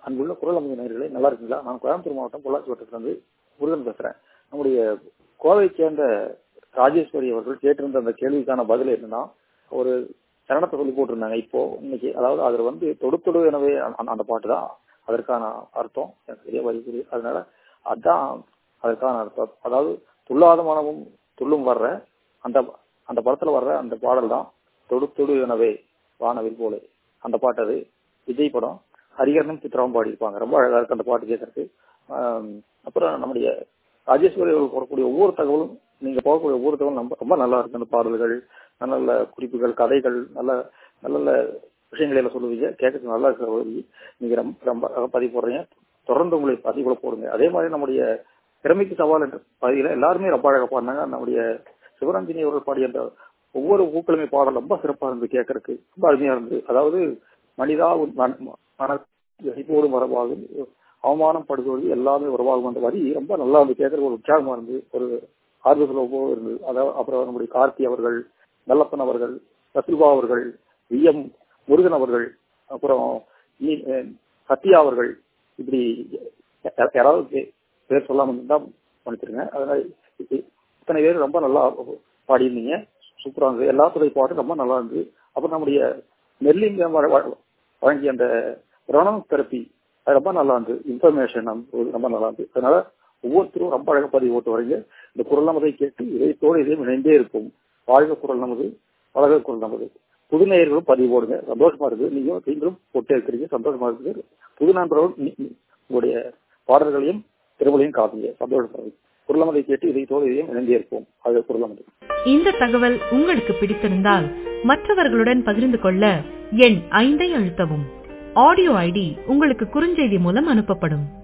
அங்குள்ள குரல் அமைதி நேயர்களே நல்லா இருக்குங்களா நான் கோயம்புத்தூர் மாவட்டம் பொள்ளாச்சி வட்டத்திலிருந்து முருகன் பேசுறேன் நம்முடைய கோவை சேர்ந்த ராஜேஸ்வரி அவர்கள் கேட்டிருந்த அந்த கேள்விக்கான பதில் என்னன்னா ஒரு சரணத்தை சொல்லி போட்டிருந்தாங்க இப்போ இன்னைக்கு அதாவது அதுல வந்து தொடு தொடு எனவே அந்த- அந்த பாட்டு தான் அதற்கான அர்த்தம் எனக்கு சரியா வரி அதனால அதான் அதற்கான அர்த்தம் அதாவது துள்ளாத மனமும் துள்ளும் வர்ற அந்த அந்த படத்துல வர்ற அந்த பாடல் தான் தொடு தொடு எனவே வானவில் போலே அந்த பாட்டு அது விஜய் படம் ஹரிகரனும் சித்ராவும் பாடியிருப்பாங்க ரொம்ப அழகா இருக்கு அந்த பாட்டு கேட்கறதுக்கு ஆம், அப்புறம் நம்முடைய ராஜேஸ்வரி அவர்கள் போடக்கூடிய ஒவ்வொரு தகவலும் நீங்க போகக்கூடிய ஒவ்வொரு தகவலும் ரொம்ப ரொம்ப நல்லா இருக்கு அந்த பாடல்கள் நல்ல நல்ல குறிப்புகள் கதைகள் நல்ல நல்ல நல்ல விஷயங்களை எல்லாம் சொல்லுவீங்க கேட்கறதுக்கு நல்லா இருக்கிற உதவி நீங்க ரொம்ப ரொம்ப அழகா பதிவு போடுறீங்க தொடர்ந்து உங்களை பதிவுகளை போடுங்க அதே மாதிரி நம்முடைய திறமைக்கு சவால் என்ற பதிவுல எல்லாருமே ரொம்ப அழகா பாடினாங்க நம்முடைய சிவரஞ்சனி அவர்கள் பாடிய அந்த ஒவ்வொரு பூக்களுமே பாடல் ரொம்ப சிறப்பா இருந்து கேட்கறதுக்கு ரொம்ப அருமையா இருந்து அதாவது மனிதா உன் மன- மன இசைப்போடு மரபாகும் அவமானம் படுகிறது எல்லாமே உறவாகும் அந்த வரி ரொம்ப நல்லா வந்து கேட்கறதுக்கு ஒரு உற்சாகமா இருந்து ஒரு ஆர்வத்தில் போக இருந்தது அதாவது அப்புறம் நம்முடைய கார்த்தி அவர்கள் நல்லப்பன் அவர்கள் சசில்வா அவர்கள் வி எம் முருகன் அவர்கள் அப்புறம் இ- அஹ் சத்யா அவர்கள் இப்படி யா- யாராவது பே- பேர் சொல்லாம இருந்தா மன்னிச்சிருங்க அதனால இ- இத்தனை பேர் ரொம்ப நல்லா பாடியிருந்தீங்க சூப்பரா இருந்தது எல்லாத்துடைய பாட்டும் ரொம்ப நல்லா இருந்தது அப்புறம் நம்முடைய நெல்லிங்க வ- வ- வழங்கிய அந்த ரணம் தெரப்பி அது ரொம்ப நல்லா இருந்தது இன்ஃபர்மேஷன் ரொம்ப நல்லா இருந்தது அதனால ஒவ்வொருத்தரும் ரொம்ப அழகா பதிவு போட்டு வரீங்க இந்த குரல் நமதை கேட்டு இதயத்தோடு இதையும் இணைந்தே இருக்கும் வாழ்க குரல் நமது வளக குரல் நமது புது நேயர்களும் பதிவு போடுங்க சந்தோஷமா இருக்கு நீங்க நீங்களும் போட்டே இருக்கிறீங்க சந்தோஷமா இருக்குது புது நண்பர்களும் நீ- நீ- உங்களுடைய பாடல்களையும் திருமலையும் காப்பீங்க சந்தோஷமா இருக்கு குரலமதை கேட்டு இதயத்தோடு இதையும் இணைந்தே இருப்போம் அது குரலமதை இந்த தகவல் உங்களுக்கு பிடித்திருந்தால் மற்றவர்களுடன் பகிர்ந்து கொள்ள எண் ஐந்தை அழுத்தவும் ஆடியோ ஐடி உங்களுக்கு குறுஞ்செய்தி மூலம் அனுப்பப்படும்